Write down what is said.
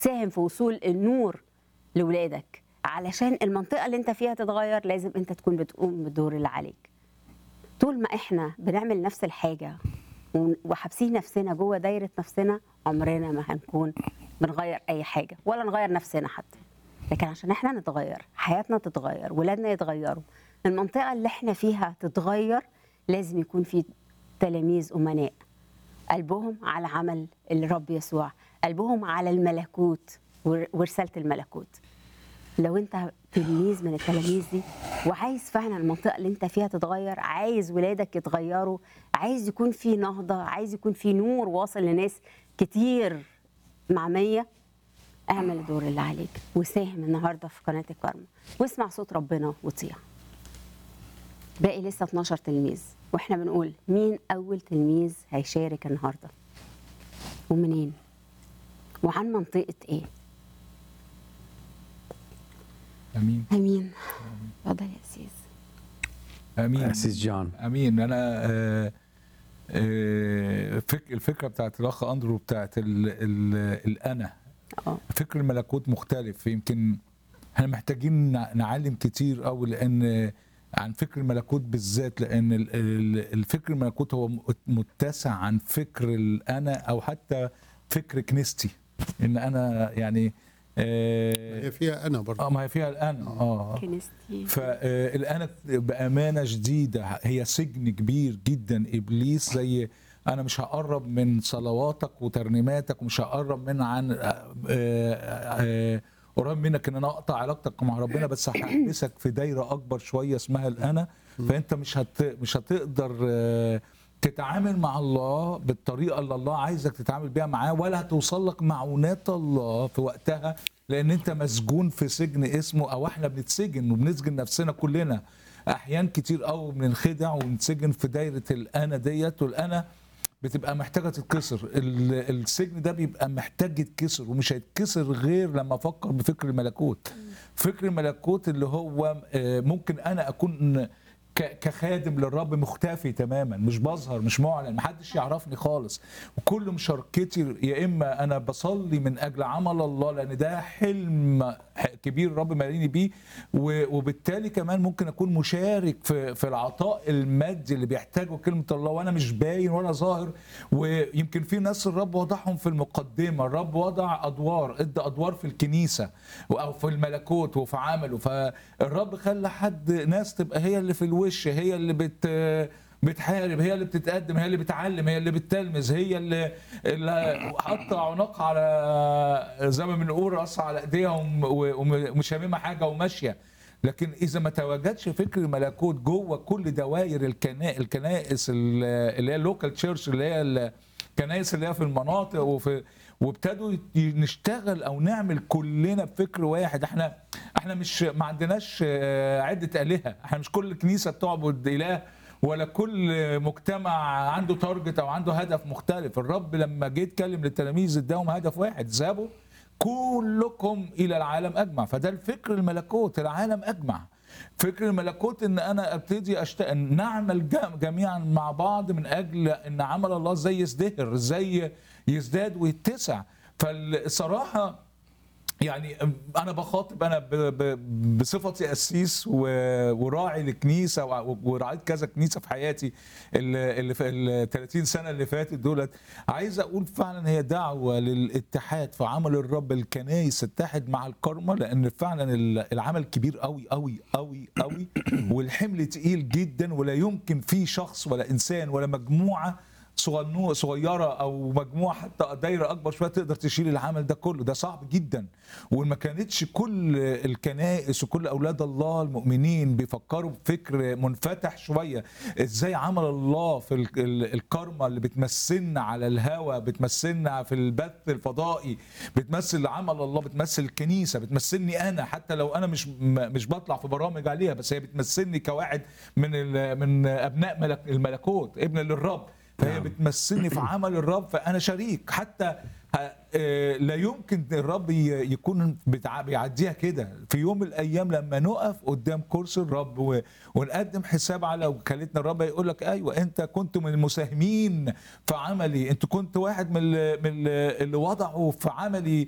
ساهم في وصول النور لولادك علشان المنطقه اللي انت فيها تتغير لازم انت تكون بتقوم بالدور اللي عليك طول ما احنا بنعمل نفس الحاجه ون- وحابسين نفسنا جوه دايره نفسنا عمرنا ما هنكون بنغير اي حاجه ولا نغير نفسنا حتى لكن عشان احنا نتغير حياتنا تتغير ولادنا يتغيروا المنطقه اللي احنا فيها تتغير لازم يكون في تلاميذ امناء قلبهم على عمل الرب يسوع قلبهم على الملكوت ور- ورساله الملكوت لو انت تلميذ من التلاميذ دي وعايز فعلا المنطقه اللي انت فيها تتغير عايز ولادك يتغيروا عايز يكون في نهضه عايز يكون في نور واصل لناس كتير معميه اعمل الدور اللي عليك وساهم النهارده في قناه الكرم واسمع صوت ربنا وطيع باقي لسه 12 تلميذ واحنا بنقول مين اول تلميذ هيشارك النهارده ومنين وعن منطقه ايه امين امين اتفضل يا سيس امين اسيس جون امين انا آه، آه، فك الفكره بتاعت الاخ اندرو بتاعت ال ال الانا اه فكر الملكوت مختلف يمكن احنا محتاجين نع- نعلم كتير قوي لان عن فكر الملكوت بالذات لان ال- ال- الفكر الملكوت هو م- متسع عن فكر الانا او حتى فكر كنيستي ان انا يعني اه هي فيها انا برضه آه، ما هي فيها الانا اه كنيستي فالآن بأمانة شديدة هي سجن كبير جدا إبليس زي أنا مش هقرب من صلواتك وترنيماتك ومش هقرب من عن آه، آه، قريب منك ان انا اقطع علاقتك مع ربنا بس هحبسك في دايره اكبر شويه اسمها الانا فانت مش هت مش هتقدر آه، تتعامل مع الله بالطريقه اللي الله عايزك تتعامل بيها معاه ولا هتوصل لك معونات الله في وقتها لان انت مسجون في سجن اسمه او احنا بنتسجن وبنسجن نفسنا كلنا احيان كتير قوي بننخدع ونتسجن في دايره الانا ديت والانا بتبقى محتاجه تتكسر ال- السجن ده بيبقى محتاج يتكسر ومش هيتكسر غير لما افكر بفكر الملكوت فكر الملكوت اللي هو آه، ممكن انا اكون ك- كخادم للرب مختفي تماما مش بظهر مش معلن محدش يعرفني خالص وكل مشاركتي يا اما انا بصلي من اجل عمل الله لان ده حلم ح- كبير الرب ماليني بيه و- وبالتالي كمان ممكن اكون مشارك في في العطاء المادي اللي بيحتاجه كلمه الله وانا مش باين ولا ظاهر ويمكن في ناس الرب وضعهم في المقدمه الرب وضع ادوار ادى ادوار في الكنيسه او في الملكوت وفي عمله فالرب خلى حد ناس تبقى هي اللي في الوش هي اللي بت بتحارب هي اللي بتتقدم هي اللي بتعلم هي اللي بتلمس هي اللي, اللي حاطه عنقها على زي ما بنقول راسها على ايديها وم- ومش هاممها حاجه وماشيه لكن اذا ما تواجدش فكر الملكوت جوه كل دوائر الكنا- الكنائس ال- اللي هي اللوكال تشيرش اللي هي الكنائس اللي هي في المناطق وفي وابتدوا يت- نشتغل او نعمل كلنا بفكر واحد احنا احنا مش ما عندناش آه، عده الهه احنا مش كل كنيسه بتعبد اله ولا كل مجتمع عنده تارجت او عنده هدف مختلف الرب لما جه يتكلم للتلاميذ اداهم هدف واحد ذهبوا كلكم الى العالم اجمع فده الفكر الملكوت العالم اجمع فكر الملكوت ان انا ابتدي أشت... نعمل جم- جميعا مع بعض من اجل ان عمل الله ازاي يزدهر ازاي يزداد ويتسع فالصراحه يعني انا بخاطب انا ب- ب- بصفتي قسيس و- وراعي للكنيسه وع- ورعيت كذا كنيسه في حياتي اللي اللي في ال 30 سنه اللي فاتت دولت عايز اقول فعلا هي دعوه للاتحاد في عمل الرب الكنايس تتحد مع الكرمه لان فعلا ال- العمل كبير قوي قوي قوي قوي والحمل تقيل جدا ولا يمكن في شخص ولا انسان ولا مجموعه صغنو صغيره او مجموعه حتى دايره اكبر شويه تقدر تشيل العمل ده كله ده صعب جدا وما كانتش كل الكنائس وكل اولاد الله المؤمنين بيفكروا بفكر منفتح شويه ازاي عمل الله في ال- ال- الكرمه اللي بتمثلنا على الهوا بتمثلنا في البث الفضائي بتمثل عمل الله بتمثل الكنيسه بتمثلني انا حتى لو انا مش م- مش بطلع في برامج عليها بس هي بتمثلني كواحد من ال- من ابناء ملك الملكوت ابن للرب فهي نعم. بتمثلني في عمل الرب فانا شريك حتى ه- آه، لا يمكن الرب ي- يكون بتع- بيعديها كده في يوم من الايام لما نقف قدام كرسي الرب و- ونقدم حساب على وكالتنا الرب يقول لك ايوه انت كنت من المساهمين في عملي انت كنت واحد من ال- من ال- اللي وضعوا في عملي